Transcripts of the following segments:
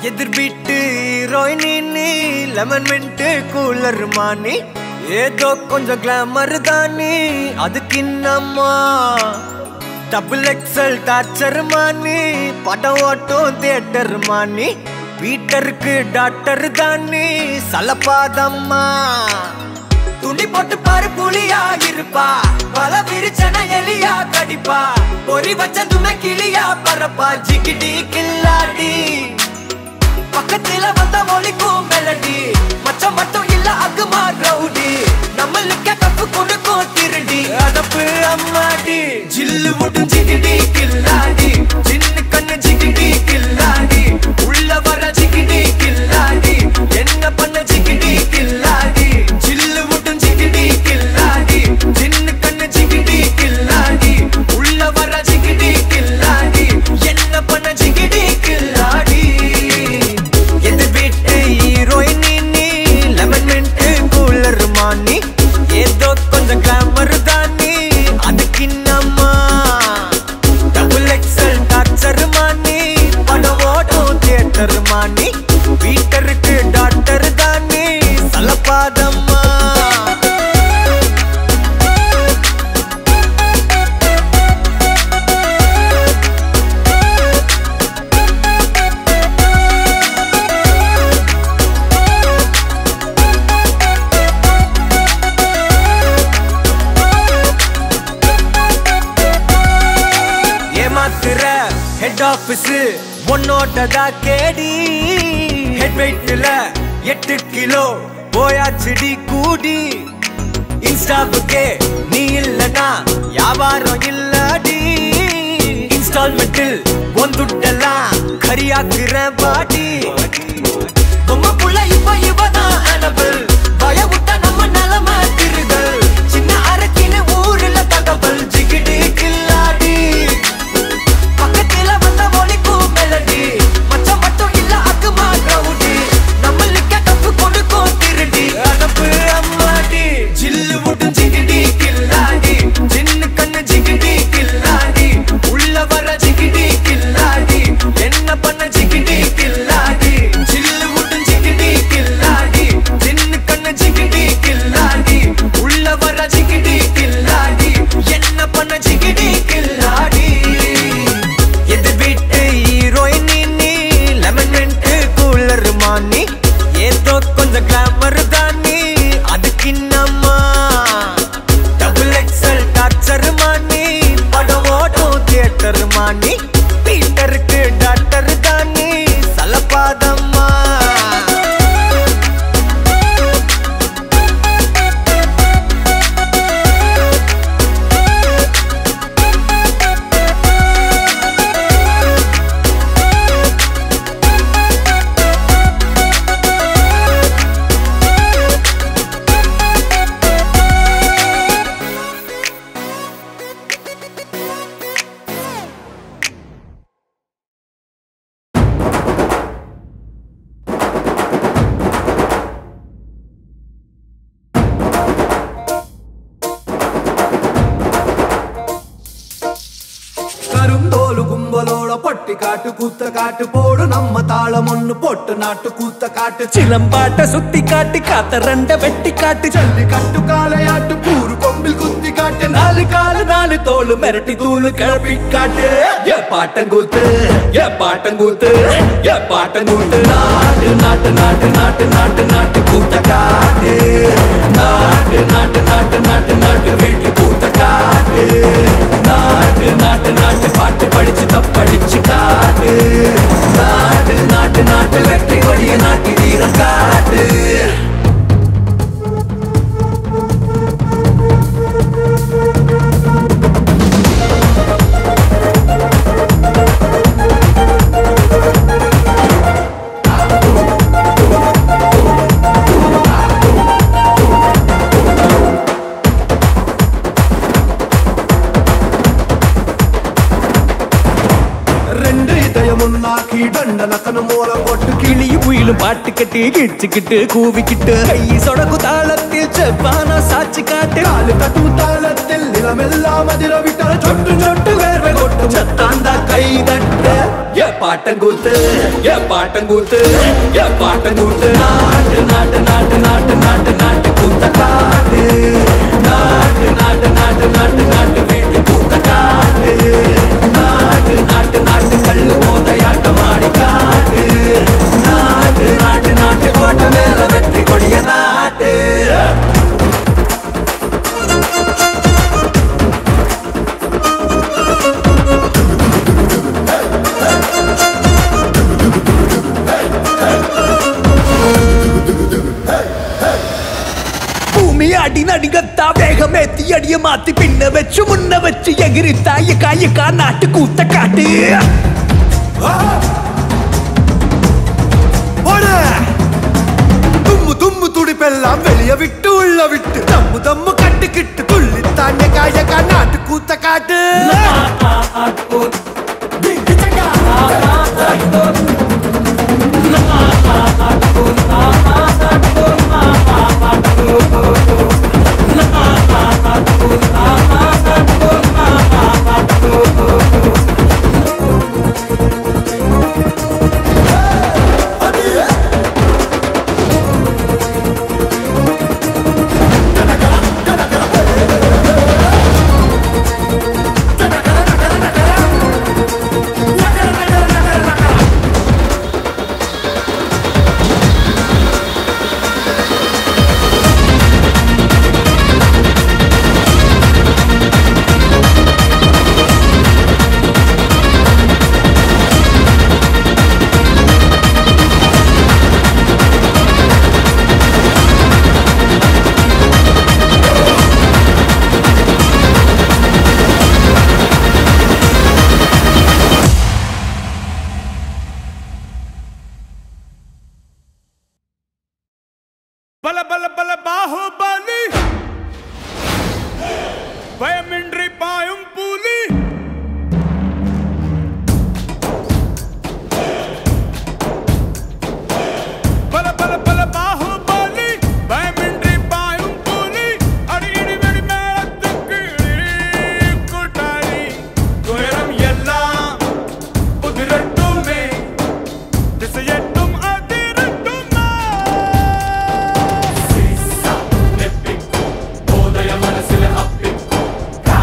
எதிர் வீட்டு ஹீரோயினி நீ லெமன் மின்ட்டு கூலர் மானி ஏதோ கொஞ்சம் கிளாமர் தானி அதுக்கு இன்னம்மா டபுள் எக்ஸல் டார்ச்சர் மானி படம் ஓட்டும் தியேட்டர் மானி வீட்டருக்கு டாக்டர் தானி சலப்பாதம்மா துணி போட்டு பாரு புலியா இருப்பா பல விரிச்சன எலியா கடிப்பா பொறி வச்சதுமே கிளியா பறப்பா ஜிகிடி கில்லாடி பக்கத்துல வந்த ஒலிக்கும் மெலடி மச்சம் மட்டும் இல்ல அகுமா ரவுடி நம்மளுக்கு கப்பு கொடுக்கும் திருடி அதப்பு அம்மாடி ஜில்லு முட்டும் ஜிகிடி கில்லாடி சின்ன கண்ணு ஜிகிடி கில்லாடி உள்ள வர ஜிகிடி கில்லாடி என்ன பண்ண ஜிகிடி கில்லாடி ஜில்லு முட்டும் ஜிகிடி கில்லாடி சின்ன கண்ணு ஜிகிடி கில்லாடி உள்ள வர ஜிகிடி கில்லாடி என்ன பண்ண ஜிகிடி கில்லாடி எது வீட்டு ஹீரோயின் நீ லெமன் மின்ட்டு கூலர் மானி ஏதோ கொஞ்சம் கிளாமர் தானி அதுக்கு இன்னம்மா டபுள் எக்ஸல் டார்ச்சர் மானி படம் ஓட்டும் தியேட்டர் மானி வீட்டருக்கு டாக்டர் தானி சலப்பாதம்மா ஏமாத்துற ஹெட் ஆபீஸ் உன்னோட்டதா கேடி ஹெட் வெயிட்ல எட்டு கிலோ போயாச்சுடி கூடி இன்ஸ்டாவுக்கே நீ இல்லனா வியாபாரம் இல்லடி இன்ஸ்டால்மெண்டில் ஒந்துட்டெல்லாம் கரியாக்குற பாடி பொம்மை புள்ள இப்ப இவதான் அனபிள் பய விட்ட நம்ம நிலம திருகள் சின்ன அரக்கின ஊர்ல தகவல் ஜிகிடி கில்லாடி பக்கத்துல வந்த ஒலிக்கும் மெலடி மச்சம் மட்டும் இல்ல அக்குமா கிரவுடி நம்மளுக்கு தப்பு கொடுக்கும் திருடி அனப்பு அம்மாடி ஜில்லு முட்டும் ஜிகிடி கில்லாடி சின்ன கண்ணு ஜிகிடி கில்லாடி உள்ள வர ஜிகிடி கில்லாடி என்ன பண்ண ஜிகிடி கில்லாடி ஜில்லு முட்டும் ஜிகிடி கில்லாடி சின்ன கண்ணு ஜிகிடி கில்லாடி உள்ள வர ஜிகிடி கில்லாடி என்ன பண்ண ஜிகிடி கில்லாடி எது வீட்டு ஹீரோயின் நீ லெமன் மின்ட்டு கூலர் மானி ஏதோ கொஞ்சம் கிளாமர் தானி அதுக்கு இன்னம்மா டபுள் எக்ஸல் டார்ச்சர் மானி படம் ஓட்டும் தியேட்டர் மானி பீட்டருக்கு டாக்டர் தானி சலப்பாதம்மா கருந்தோலு கும்பலோட பட்டி காட்டு கூத்த காட்டு போடு நம்ம தாளம் ஒண்ணு போட்டு நாட்டு கூத்த காட்டு சிலம்பாட்ட சுத்தி காட்டி காத்த ரெண்ட வெட்டி காட்டி ஜல்லி கட்டு காளையாட்டு கூறு கொம்பில் குத்தி காட்டு நாலு காலு நாலு தோலு மிரட்டி தூளு கிளப்பி காட்டு ஏ பாட்டங்கூத்து ஏ பாட்டங்கூத்து ஏ பாட்டங்கூத்து நாட்டு நாட்டு நாட்டு நாட்டு நாட்டு நாட்டு கூத்த காட்டு நாட்டு நாட்டு நாட்டு நாட்டு நாட்டு வீட்டு கூத்த காட்டு நாட்டு நாட்டு நாட்டு பாட்டு படிச்சு தப்படிச்சு காட்டு நாட்டு நாட்டு நாட்டு வெற்றி கொடிய நாட்டி வீரம் காட்டு ரெண்டு இதயம் ஒன்னாக்கி தண்ட நக்கனு மூல போட்டு கிளி கிளியும் குயிலும் பாட்டு கட்டி கிடிச்சுக்கிட்டு கூவிக்கிட்டு கை சொடக்கு தாளத்தில் செவ்வானா சாட்சி காட்டு காலு தட்டும் தாளத்தில் நிலமெல்லாம் அதிர விட்டால் சொட்டு சொட்டு வேர்வை கொட்டும் சத்தாந்தா கை தட்ட ஏ பாட்டங்கூத்து ஏ பாட்டங்கூத்து ஏ பாட்டங்கூத்து நாட்டு நாட்டு நாட்டு நாட்டு நாட்டு நாட்டு கூத்த காட்டு நாட்டு நாட்டு நாட்டு நாட்டு நாட்டு வீட்டு கூத்த காட்டு நாட்டு நாட்டு நாட்டு கல்லு மோதையாட்டம் ஆடி காட்டு நாட்டு நாட்டு நாட்டு கோட்டை மேல வெற்றி கொடிய நாட்டு ഭൂമി അടി നടികത്ത വേഗമെത്തി അടിയ മാത്തി പിന്നെ വെച്ചു മുന്ന വെച്ച് എകിരിത്തായ കായക്കാ നാട്ട് കൂത്തക്കാട്ട് போடு. தும்மு தும்மு துடிப்பெல்லாம் வெளிய விட்டு உள்ள விட்டு தம்மு தம்மு கட்டுக்கிட்டு துள்ளி தாண்ட காயக்கா நாட்டு கூத்த காட்டு బల బల బల బాహుబలి భయమిండ్రి పాయం పూలి బల బల బల బాహుబలి భయమిండ్రి పాయం పూలి அடி இடி வெடி மேளத்துக்கு கூட்டாளி துயரம் எல்லாம் உதிரட்டுமே திசையட்டும் அதிரட்டுமே உதய മനസ്സിലെ അപ്പിക്കും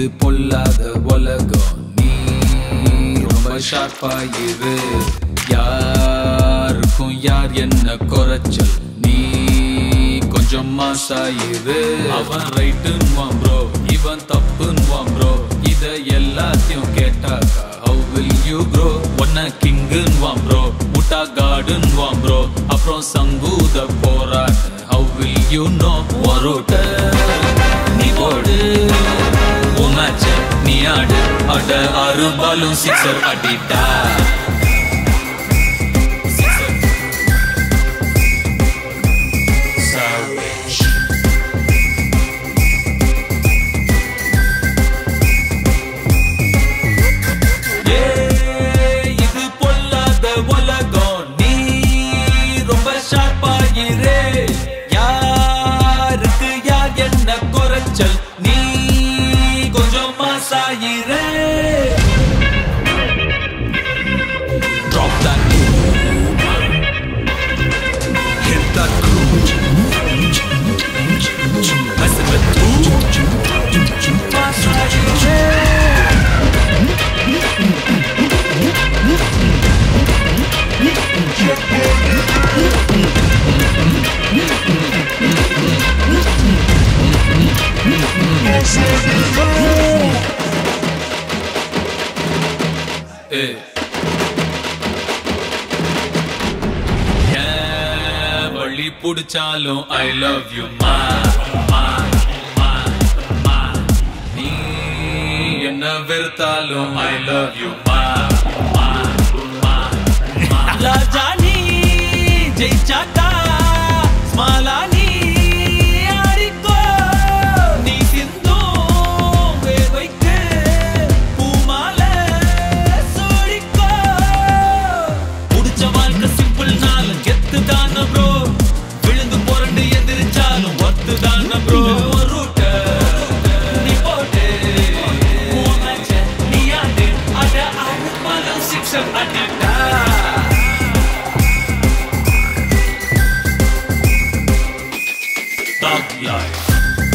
இது பொல்லாத உலகம் நீ ரொம்ப ஷார்ப்பா இரு யாருக்கும் யார் என்ன குறைச்சல் நீ கொஞ்சம் மாசாயிரு அவன் ரைட்டுன்னுவான் ப்ரோ இவன் தப்புன்னுவான் ப்ரோ இத எல்லாத்தையும் கேட்டாக்கா how will you grow ஒன்ன கிங்குன்னுவான் ப்ரோ முட்டா காடுன்னுவான் ப்ரோ அப்புறம் சங்கூத போறான் how will you know ஒரோட்ட நீ போடு உன் மேட்ச நீ ஆடு அட ஆறு பாலும் சிக்ஸர் அடிட்டா Sixer. Savage. ஏய், இது பொல்லாத உலகம் நீ ரொம்ப ஷார்ப்பாயிரே யாருக்கு யார் என்ன குறைச்சல் நீ கொஞ்சம் மாசாயிரே Drop that Hit that groove Messing with you Masayiре ஏய். ஏன் வழி புடிச்சாலும் ஐ லவ் யூ மா மா, மா, மா. நீ என்ன வெறுத்தாலும் ஐ லவ் யூ மா மா, மா, மா. ராஜா நீ ஜெயிச்சாக்கா ஸ்மாலா நீ ஆடிக்கோ நீ சிந்தும் வேர்வைக்கு பூமாலை சூடிக்கோ புடிச்ச வாழ்க்கை சிம்பிள் நாள் கெத்து தான ப்ரோ விழுந்து புரண்டு எந்திரிச்சாலும் ஒத்து தான ப்ரோ ரூட்ட நீ போட்டு உன் match அ நீ ஆடு அட ஆடு பாலம் சிக்ஸர் அடிட்டா Thug life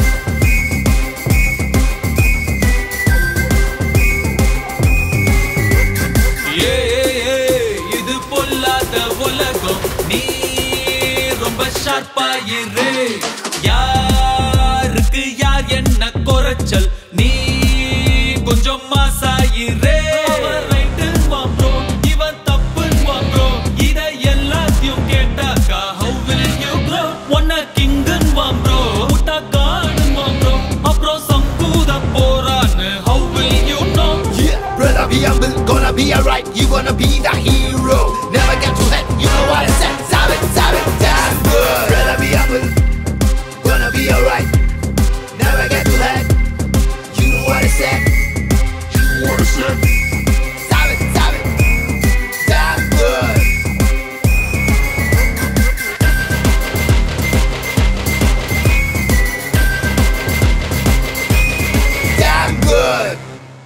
ஏய், இது பொல்லாத உலகம் நீ ரொம்ப ஷார்ப்பாயிரு யாருக்கு யார் என்ன குறைச்சல் நீ கொஞ்சம் மாசாயிரே இவன் தப்புன்னுவான் bro. இத எல்லாத்தையும் கேட்டாக்கா how will you grow? உன்னை கிங்குன்னுவான் bro. முட்டா காடுன்னுவான் bro. அப்புறம் சங்கூத போறான்னு how will you know? Yeah, brother, be humble, gonna be alright. You gonna be the hero. Never get too head, you know what I said. Savage, savage, damn good. Brother, be humble, gonna be alright. Never get too head, you know what I said. You know what I said. Savage, savage, damn good. Damn good.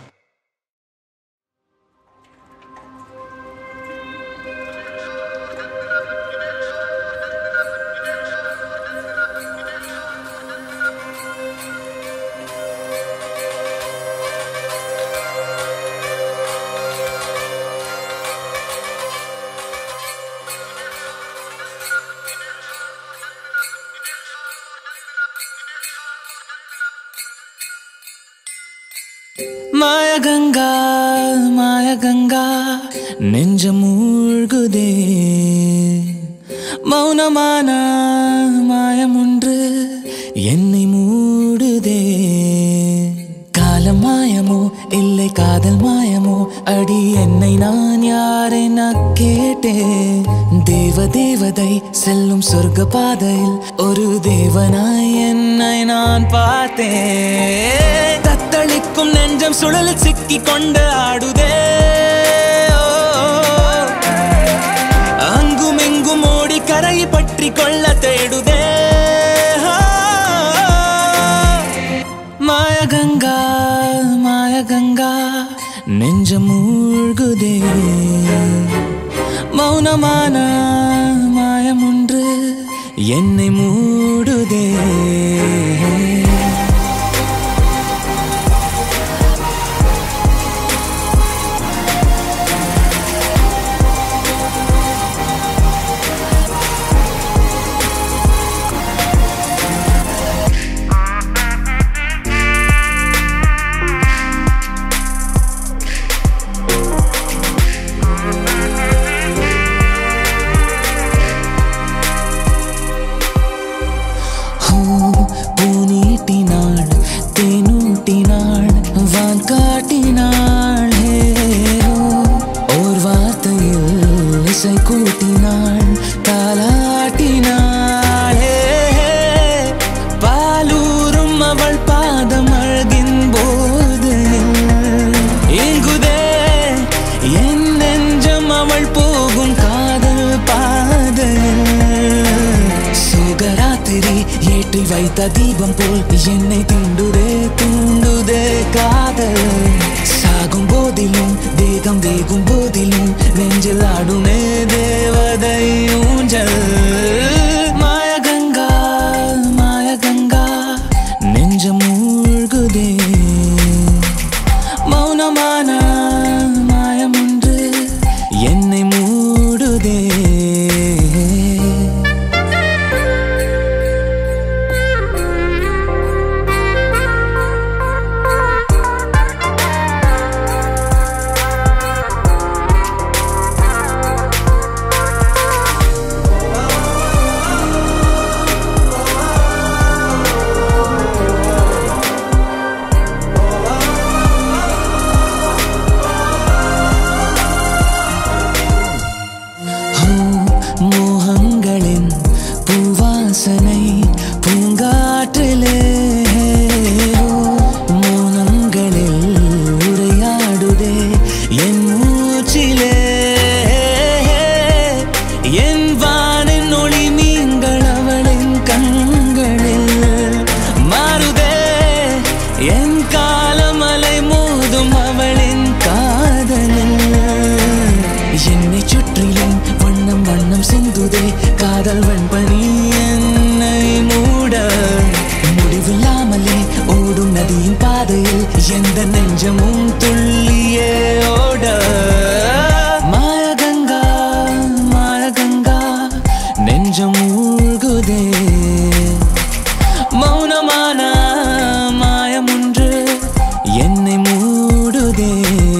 மாயகங்கா மாயகங்கா நெஞ்ச மூழ்குதே மௌனமான மாயமுன்று என்னை மூடுதே காலம் மாயமோ இல்லை காதல் மாயமோ அடி என்னை நான் யாரென கேட்டேன் தேவ தேவதை செல்லும் சொர்க்க பாதையில் ஒரு தேவனாய் என்னை நான் பார்த்தேன் தத்தளிக்கும் நெஞ்சம் சுழலில் சிக்கி கொண்டு ஆடுதே ஓ, அங்கும் எங்கும் ஓடி கரையை பற்றி கொள்ள தேடுதே ஆ, மாயகங்கா மாயகங்கா நெஞ்ச மூழ்குதே மௌனமான மாயமுன்று என்னை மூடுதே தேனூட்டினாள் வான் காட்டினாள் ஹே, ஓ. ஓர் வார்த்தையில் இசை கூட்டினாள் தாலாட்டினாள் ஹே, ஹே. பாலூரும் அவள் பாதம் அழகின் போது இங்குதே என் நெஞ்சம் அவள் போகும் காதல் பாதையில் சுகராத்திரி ஏற்றி வைத்த தீபம் போல் என்னை தீண்டுதே தூண்டுதே காதல் சாகும் போதிலும் தேகம் வேகும் போதிலும் நெஞ்சில் ஆடுமே தேவதை ஊஞ்சல் மாயகங்கா மாயகங்கா நெஞ்சம் மூழ்குதே மௌனமான மாயம் ஒன்று என்னை மூடுதே ஹோ, மோகங்களின் பூவாசனை பூங்காற்றிலே ஹோ, மௌனங்களில் உரையாடுதே என் மூச்சிலே என் வானின் ஒளி மீன்கள் அவளின் கண்களில் மாறுதே என் காலமலை மோதும் அவளின் காதலில் என்னை சுற்றிலும் வண்ணம் வண்ணம் சிந்துதே காதல் வன்பனி என்னை மூட முடிவில்லாமலே ஓடும் நதியின் பாதையில் எந்த நெஞ்சமும் துள்ளியே ஓட மாயகங்கா மாயகங்கா நெஞ்சம் மூழ்குதே மௌனமான மாயம் ஒன்று என்னை மூடுதே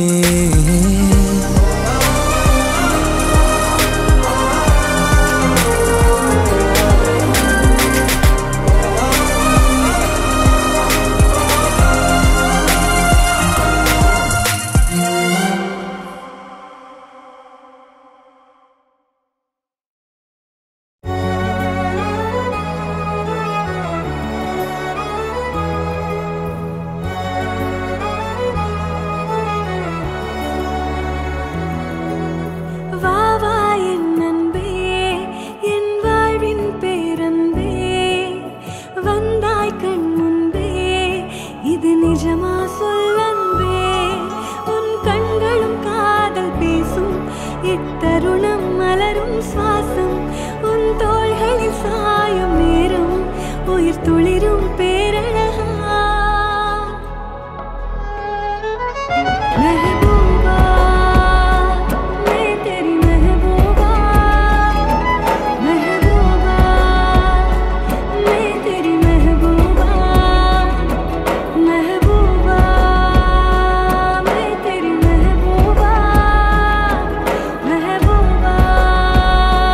வா வா என் அன்பே என் வாழ்வின் பேரன்பே வந்தாய் கண் முன்பே இது நிஜமா சொல்லன்பே உன் கண்களும் காதல் பேசும் இத்தருணம் மலரும் சுவாசம் உன் தோள்களில் சாயும் நேரம் உயிர் துளிரும் பேரழகா महबूबा मैं तेरी महबूबा महबूबा मैं तेरी महबूबा महबूबा मैं तेरी महबूबा महबूबा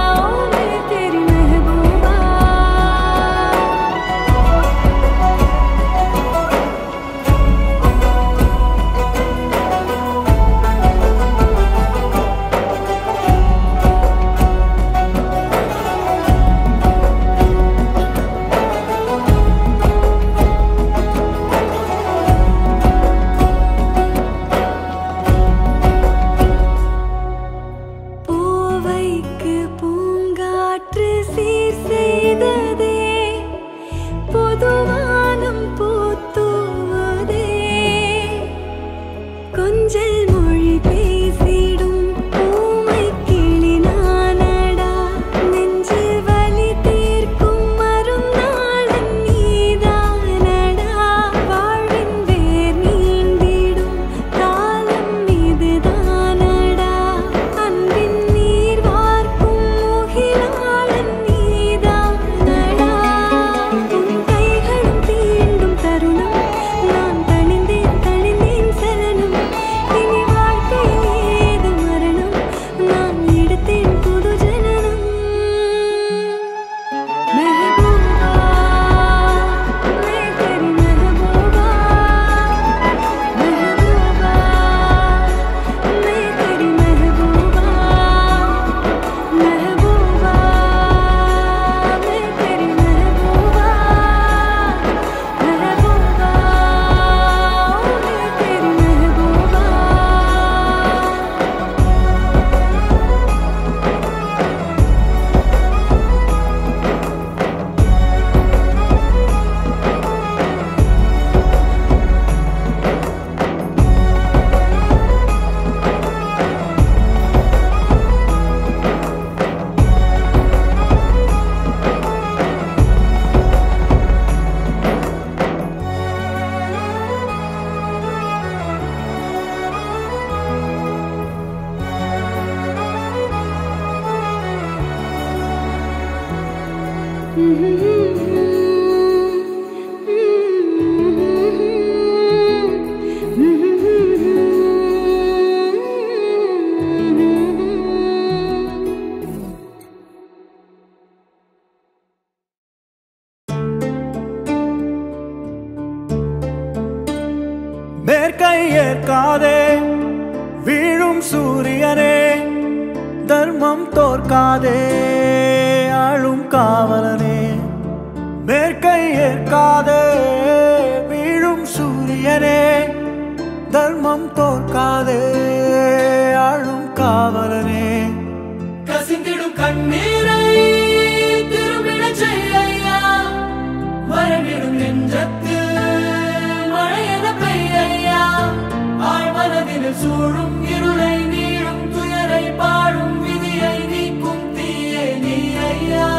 மேற்கை ஏற்காதே வீழும் சூரியனே தர்மம் தோற்காதே ஆளும் காவலனே மேற்கை ஏற்காதே வீழும் சூரியனே தர்மம் தோற்காதே ஆளும் காவலனே கசிந்திடும் கண்ணீரை திரும்பிடச் செய்யா வரவிடும் நெஞ்சத்தில் மழையென பெய்யா ஆழ்மனதில் சூழும் இருளை நீளும் துயரை பாடும் விதியை நீக்கும் தீயே நீ ஐயா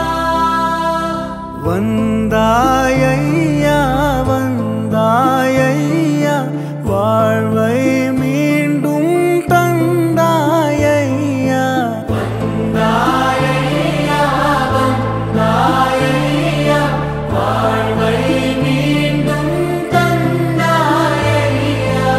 வந்தாயையா வந்தாயையா வாழ்வை மீண்டும் தந்தாயையா வாழ்வை மீண்டும் தந்தாயையா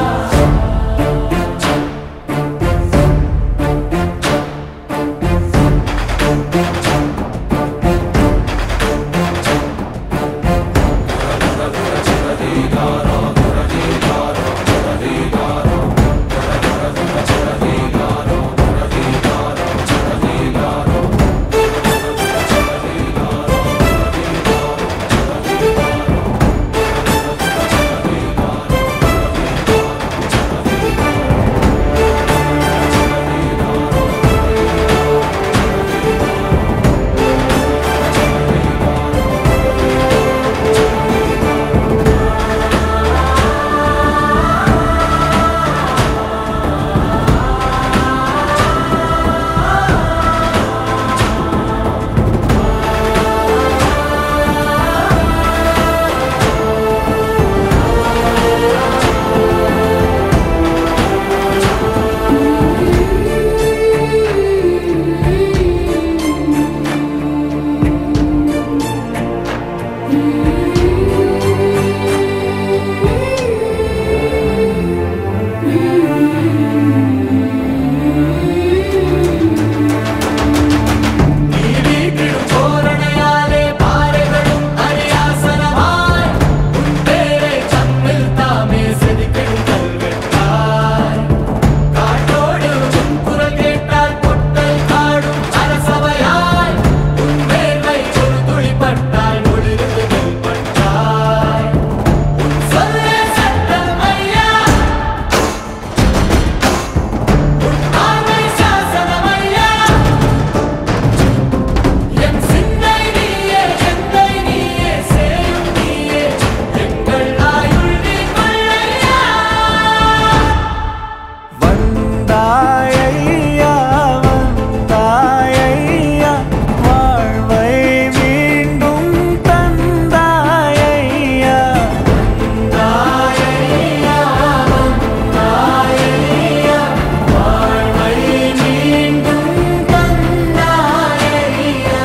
நீரிக்கிடும் தோரணையாலே பாறைகளும் அரியாசனமாய் உன் பேரை சம்மில் தாமே செதுக்கிடும் கல்வெட்டாய் காட்டோடு உன் குரல் கேட்டால் பொட்டல் காடும் அரசவையாய் உன் வேர்வை ஒரு துளி பட்டால் ஒளிர்ந்து பட்டாய் உன் சொல்லே சட்டம் ஐயா உன் ஆண்மை சாசனம் ஐயா என் சிந்தை நீயே எந்தை நீயே சேயும் நீயே எங்கள் ஆயுள் நீ கொள்ளையா வந்தாயையா வந்தாயையா வாழ்வை மீண்டும் தந்தாயையா தாயையா தாயையா வாழ்வை மீண்டும் தந்தாயையா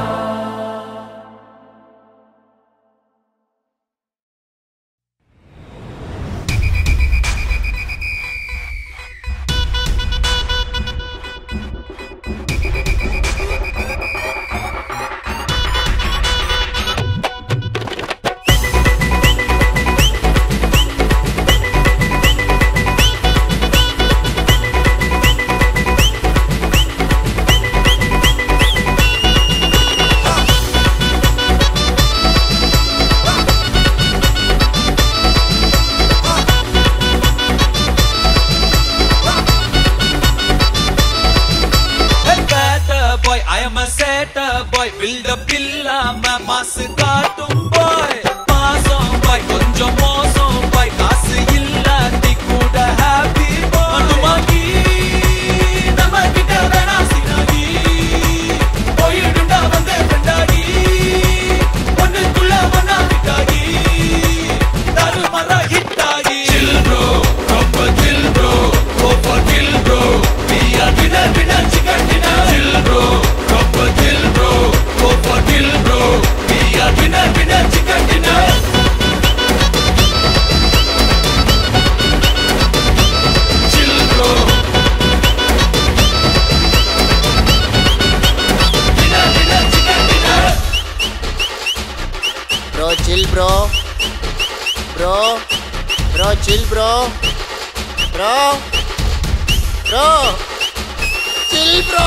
Hey, better boy, I am a setter boy. Build up இல்லாம மாசு காட்டும் boy. மாசம் boy, கொஞ்சம் மோசம் boy. காசு இல்லாட்டி கூட happy boy. மதுமாகி, நம்ம கிட்ட வேணாம் சினாகி. போயிடும்டா வந்து friend-ஆகி. ஒண்ணுக்குள்ள ஒண்ணா விட்டாகி. தாறுமாறா hit ஆகி. Chill bro, ரொம்ப chill bro. Go for kill bro. We are winner, winner, chicken dinner. Chill bro, ரொம்ப chill bro. Go for kill bro. We are chill bro bro bro chill bro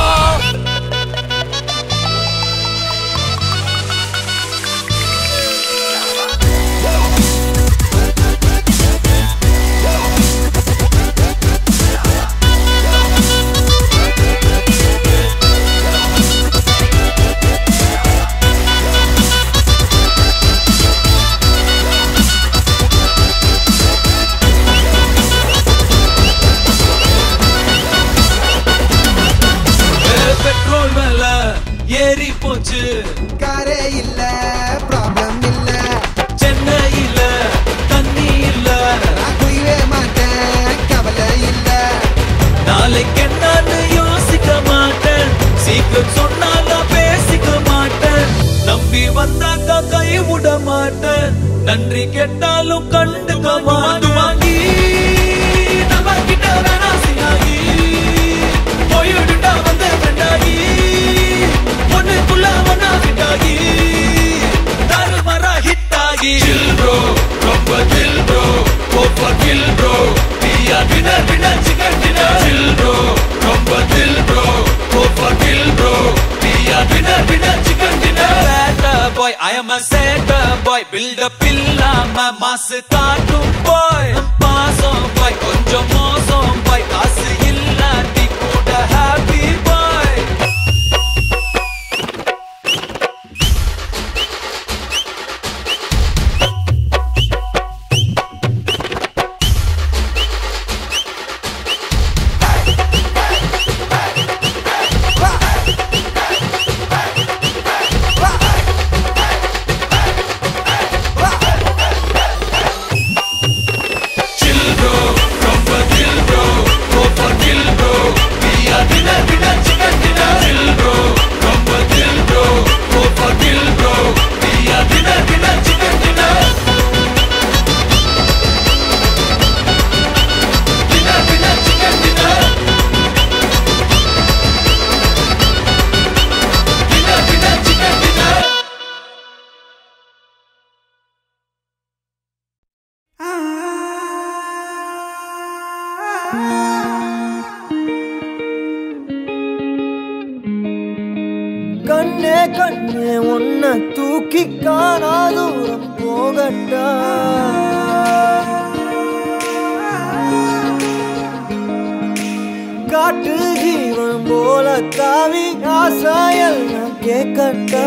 petrol மேல ஏறி போச்சு காரே இல்ல problem இல்ல சென்னையில தண்ணி இல்ல நான் குய்வே மாட்டேன் கவலை இல்ல நாளைக்கு என்னன்னு யோசிக்க மாட்டேன் சீக்கிரம் சொன்னால பேசிக்க மாட்டேன் நம்பி வந்தாக்கா கை விட மாட்டேன் நன்றி கேட்டாலும் கண்டுக்க மாட்டேன் வாங்கி நம்ம கிட்ட வேணா சினாகி போயிடுட்டா வந்து ஃப்ரெண்டாகி ஒண்ணுக்குள்ள ஒன்னா ஃபிட்டாகி தாறுமாறா ஹிட் ஆகி சில் ப்ரோ ரொம்ப தில் ப்ரோ கோப்பா கில் ப்ரோ பியா dinner dinner chicken dinner chill bro ரொம்ப தில் ப்ரோ கோப்பா கில் ப்ரோ பியா dinner dinner chicken dinner boy I am a setter boy build up இல்லாம மாசு காட்டும் boy பாசம் boy கொஞ்சம் மோசம் boy காசு இல்லாட்டி கூட happy boy chill bro ரொம்ப chill bro go for kill bro Pia dinner dinner chicken dinner chill bro ரொம்ப chill bro go for kill bro Pia dinner dinner chicken dinner dinner dinner chicken dinner dinner dinner chicken dinner கண்ணே கண்ணே உன்னை தூக்கி காணா தூரம் போகட்டா காட்டு ஜீவன் போல தாவி ஆசாயல் நான் கேட்கட்டா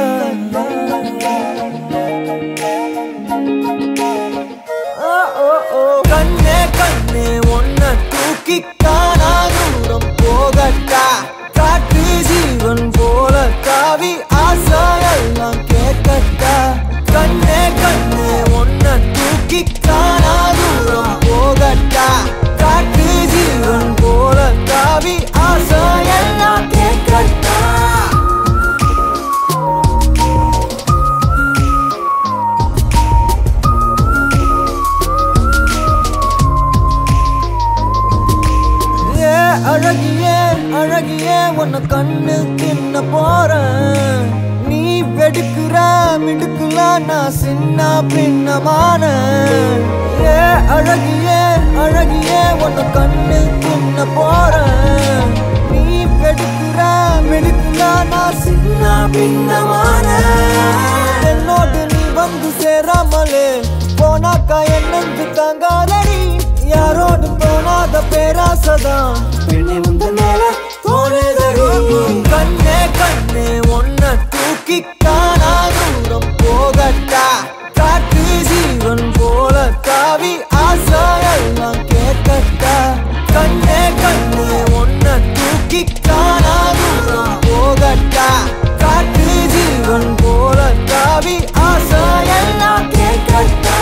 ஓ, ஓ, ஓ. கண்ணே கண்ணே உன்னை தூக்கி காணா தூரம் போகட்டா காட்டு ஜீவன் போல தாவி ஆசாயெல்லாம் கேட்கட்டா கண்ணே கண்ணே உன்னை தூக்கி காணா தூரம் போகட்டா காட்டு ஜீவன் போல தாவி ஆசாயெல்லாம் கேட்கட்டா ஏ அழகியே அழகியே உன்னை கண்ணு தின்ன போறேன் நீ வெடுக்குற மிடுக்குல நான் சின்ன பின்னமான ஏ அழகியே அழகியே உன்னை கண்ணு தின்ன போறேன் நீ வெடுக்குற மிடுக்குல நான் சின்ன பின்னமான என்னோடு நீ வந்து சேராமலே போனாக்கா என்னென்று தாங்காதடி யாரோடு போனாத பேராசதான் பெண்ணே முந்த மேல தோணுதடி கண்ணே கண்ணே உன்னை தூக்கி காணா தூரம் போகட்டா காட்டு ஜீவன் போல தாவி ஆசாயெல்லாம் கேட்கட்டா கண்ணே கண்ணே உன்னை தூக்கி காணா தூரம் போகட்டா காட்டு ஜீவன் போல தாவி ஆசாயெல்லாம் கேட்கட்டா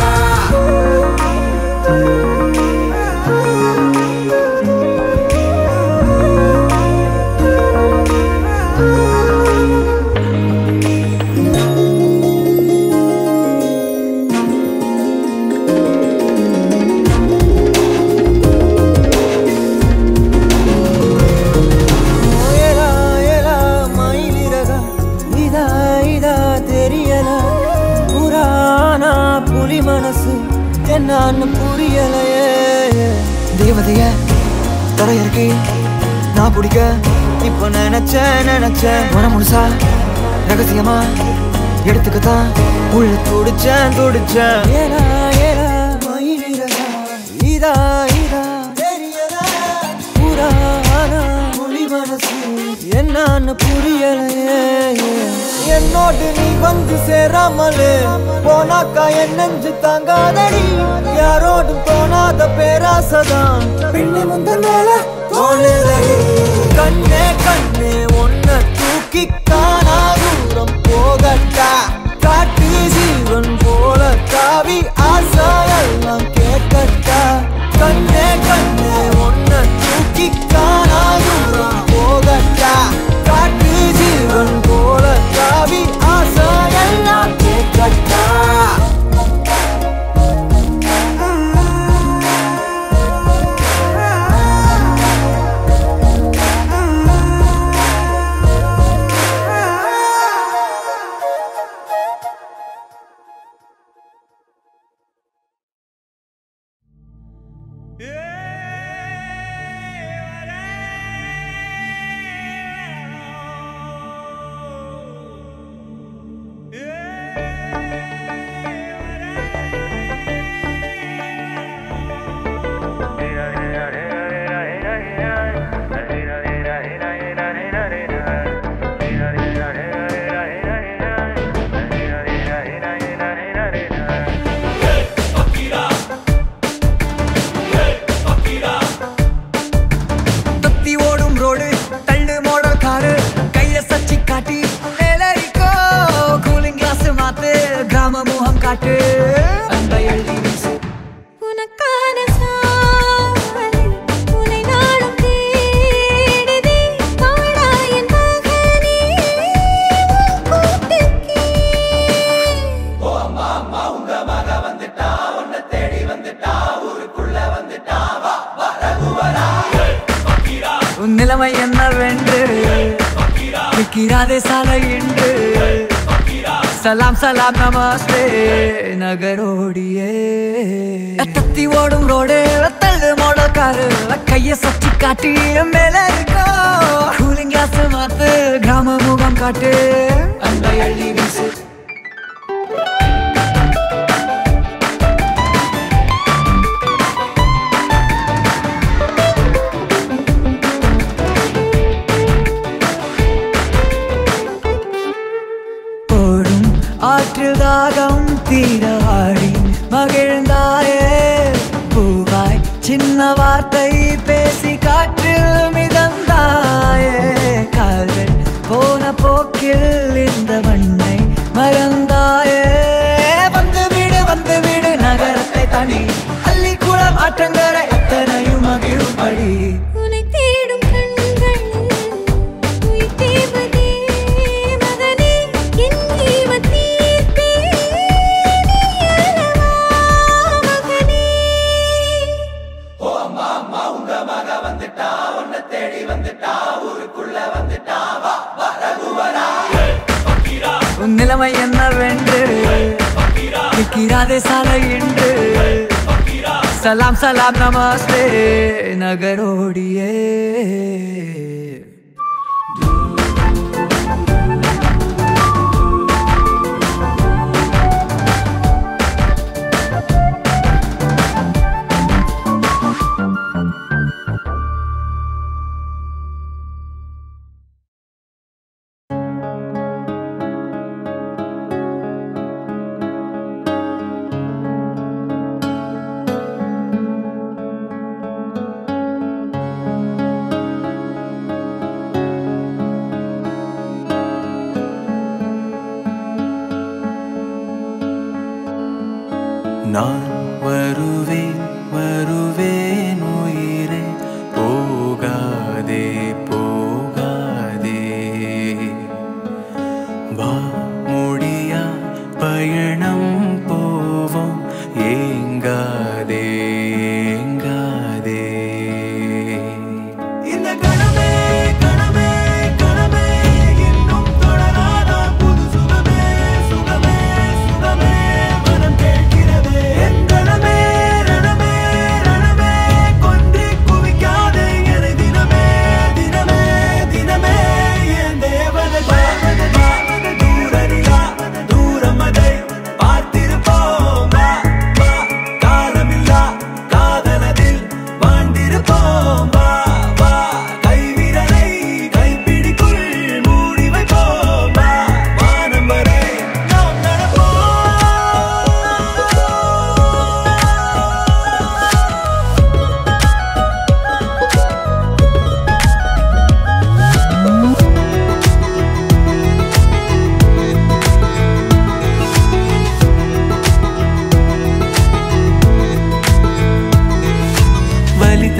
தேவதைய தரையிறக்கி நான் பிடிக்க இப்ப நினைச்சேன் நினைச்சேன் மன முழுசா ரகசியமா எடுத்துக்கத்தான் உள்ள துடிச்சேன் துடிச்சேன் ஏலா ஏலா மயிலிறகா இதா இதா தெரியதா புறா ஆனா புலி மனசு என்னன்னு புரியலையே என்னோடு நீ வந்து சேராமலே போனாக்கா என் நெஞ்சு தாங்காதடி யாரோடும் தோணாத பேராசதான் பெண்ணை முந்த மேல தோணுதடி கண்ணே கண்ணே ஒன்ன தூக்கி காணா தூரம் போகட்டா காட்டு ஜீவன் போல தாவி ஆசையெல்லாம் கேட்கட்டா கண்ணே கண்ணே ஒன்ன தூக்கி காணா தூரம் போகட்டா காட்டு ஜீவன் போல தாவி ஆசையெல்லாம் கேட்கட்டா தொத்தி ஓடும் ரோடு தள்ளு மோடல் காரு கைய சச்சி காட்டி மேலரிக்கோ கூலிங் கிளாஸ் மாத்து கிராம முகம் காட்டு அந்த எழுதி வீசு உனக்கான சாவல் உன்னை நாடும் தேடுதே தோழா என் மகனே உன் கூட்டுக்கே உன் நிலைமை என்னவென்று நிற்கிறாதே சாலை என்று சலாம் சலாம் நமஸ்தே நகரோடியே தத்தி ஓடும் ரோடு தள்ளு மோடல் காரு கைய சச்சி காட்டி மேல இருக்கோ கூலிங் கிளாஸ் மாத்து கிராம முகம் காட்டு அந்த எள்ளி வீசு ஓடும் ஆற்றில் தாகம் தீராடி மகிழ்ந்தாயே பூவாய் சின்ன வார்த்தை பேசி காற்றில் மிதந்தாயே கால்கள் போன போக்கில் இந்த மண்ணை மறந்தாயே வந்து வீடு வந்து வீடு நகரத்தை தாண்டி அள்ளிக்குளம் ஆற்றங்கரை எத்தனையும் மகிழும்படி உன்னை தேடும் கண்கள் உயிர் தேவதே மகனே என் ஈவ தீர்ப்பே நீ அல்லவா மகனே உன் நிலைமை என்னவென்று நிற்கிறாதே சாலை என்று சலாம் சலாம் நமஸ்தே நகரோடியே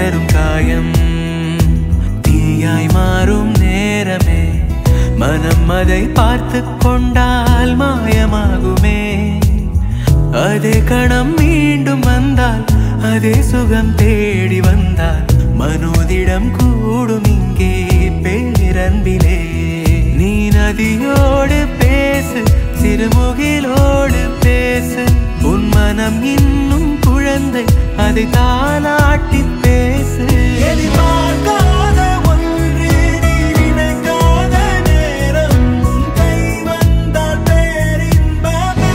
தரும் காயம் தீயாய் மாறும் நேரமே மனம் அதை பார்த்து கொண்டால் மாயமாகுமே அதே கணம் மீண்டும் வந்தால் அதே சுகம் தேடி வந்தால் மனோதிடம் கூடும் இங்கே பேரன்பிலே நீ நதியோடு பேசு சிறுமுகிலோடு பேசு உன் மனம் இன்னும் குழந்தை அதை தானாட்டி பேசு எதிர்பார்க்காத ஒன்று நீ நினைக்காத நேரம் உன் கை வந்தால் பேரின்பமே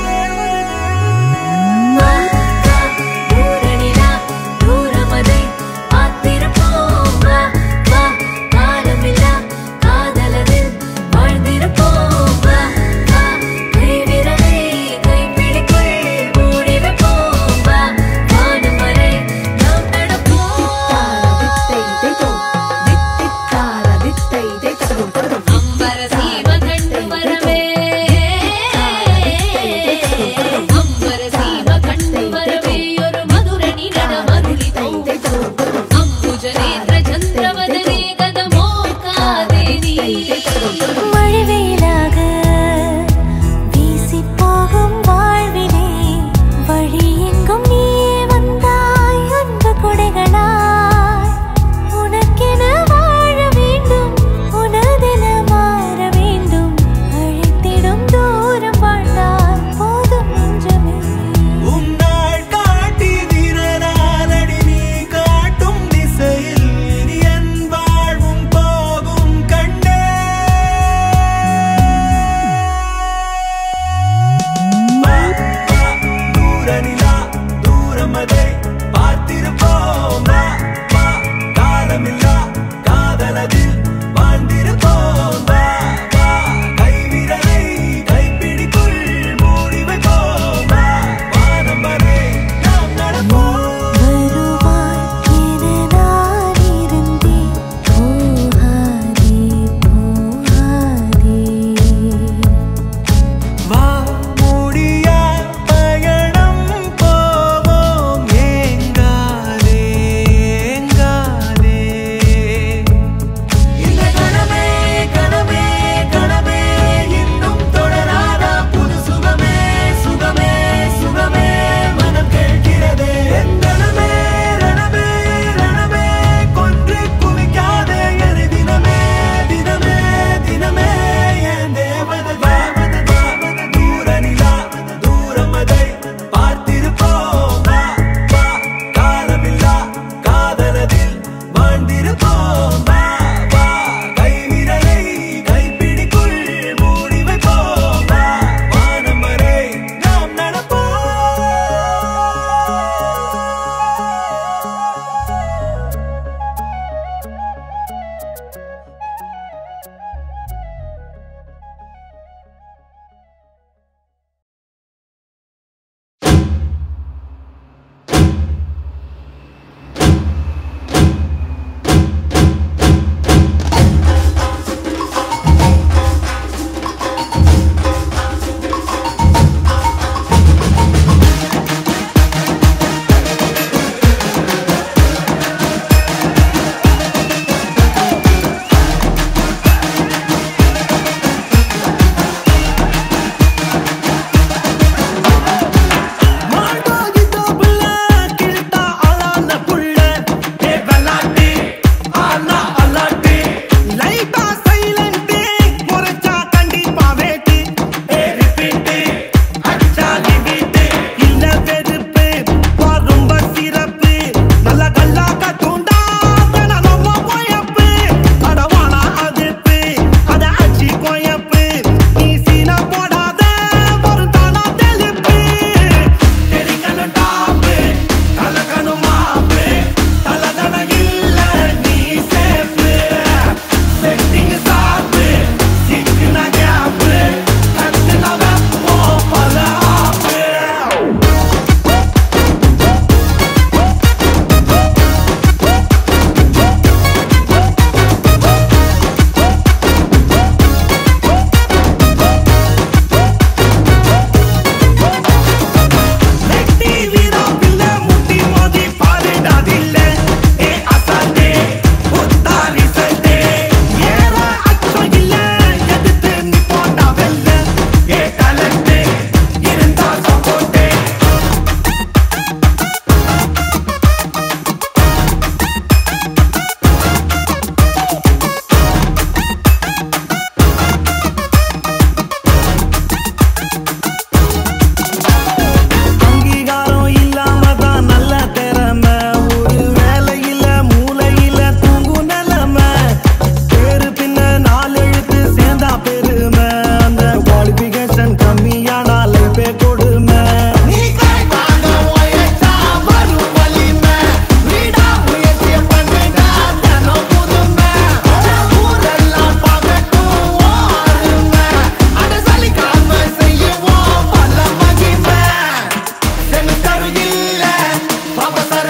தூரணிலா தூரமதை பார்த்திருப்போம் வா வா காலமில்லா காதலதில் வாழ்ந்திருப்போம் வா வா கை விரலை கைப்பிடிக்குள் மூடி வைப்போம் வா வானம் வரை நாம் நடப்போம்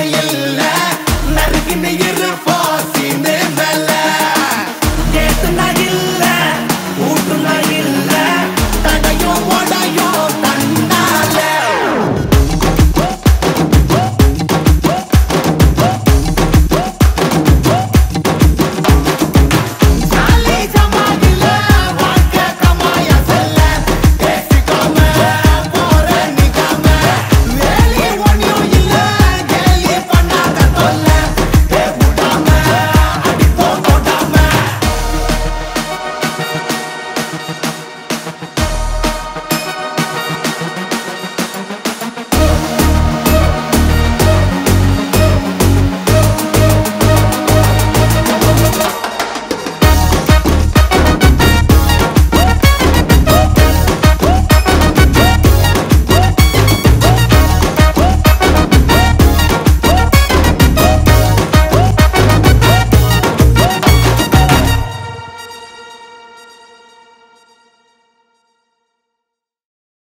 இல்லை